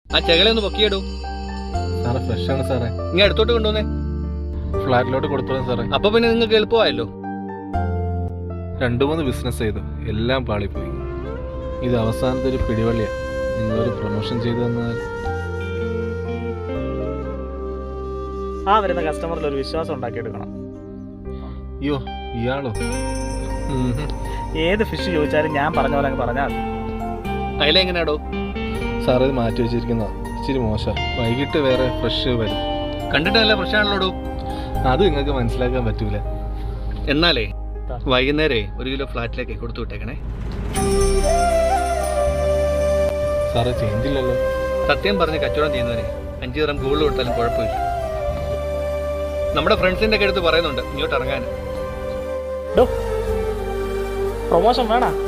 ആ ചെകളെ ഒന്ന് പൊക്കിയിടൂ സാറേ ഫ്രഷ് ആണ് സാറേ ഇങ്ങനെ അടുത്തോട്ട് കൊണ്ടുവന്നേ ഫ്ലാറ്റിലോട്ട് കൊടുത്തോളാം സാറേ അപ്പൊ പിന്നെ നിങ്ങൾക്ക് എളുപ്പമായല്ലോ രണ്ടു മൂന്ന് ബിസിനസ് ചെയ്തു എല്ലാം പാളിപ്പോയി ഇത് അവസാനത്തെ ഒരു പിടിവള്ളിയാ നിങ്ങളൊരു പ്രൊമോഷൻ ചെയ്തു തന്നാൽ ആ വരുന്ന കസ്റ്റമറിൽ ഒരു വിശ്വാസം ഉണ്ടാക്കിയെടുക്കണം അയ്യോ ഇയാളോ ഉം ഹും. ഏത് ഫിഷ് ചോദിച്ചാലും ഞാൻ പറഞ്ഞ പോലെ അങ്ങ് പറഞ്ഞാൽ മതി അയല എങ്ങനെയാടോ സാറേ ഇത് മാറ്റി വെച്ചിരിക്കുന്നതാ ഇച്ചിരി മോശം വൈകിട്ട് വേറെ ഫ്രഷ് വരും കണ്ടിട്ട് നല്ല പ്രശ്നമാണല്ലോടോ അത് നിങ്ങൾക്ക് മനസ്സിലാക്കാൻ പറ്റൂല എന്നാലേ ആ. വൈകുന്നേരേ ഒരു കിലോ ഫ്ലാറ്റിലേക്ക് കൊടുത്തു വിട്ടേക്കണേ സാറേ ചേഞ്ച് ഇല്ലല്ലോ സത്യം പറഞ്ഞ് കച്ചവടം ചെയ്യുന്നവരെ അഞ്ച് തരം കൂടുതൽ കൊടുത്താലും കുഴപ്പമില്ല നമ്മുടെ ഫ്രണ്ട്സിന്റെ ഒക്കെ അടുത്ത് പറയുന്നുണ്ട് ഇങ്ങോട്ട് ഇറങ്ങാൻ പ്രൊമോഷൻ വേണ